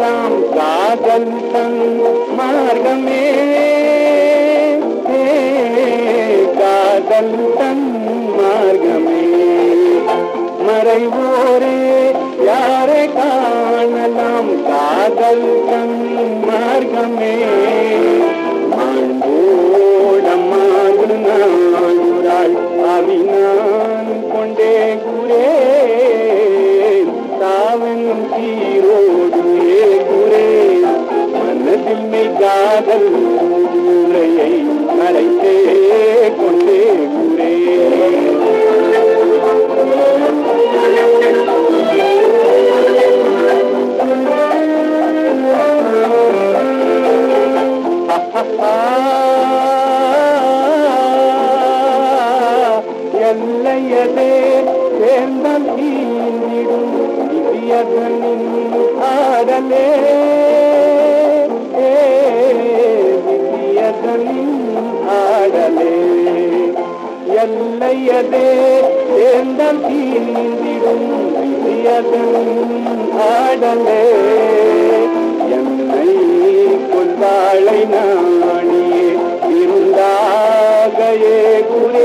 காணலாம் காதல் தன் மார்க்கமே காதல் தன் மார்க்கமே மறைவோரே யாரை காணலாம் காதல் தன் மார்க்கமே மாண்போடமாது நாள் அவினான் கொண்டே குரே தாவனும் சீரோடு ஏ குரே மனதில் மெய் காதல் உரையை மறைத்தே கொண்டே குரே எல்லையதே சேர்ந்தம் தீண்டிடும் விதியதனின் ஆடலே விதியதனின் ஆடலே எல்லையதே சேர்ந்தம் தீண்டிடும் விதியதனின் ஆடலே என்னை கொள்வாளை நாணியே இருந்தாகையே குரே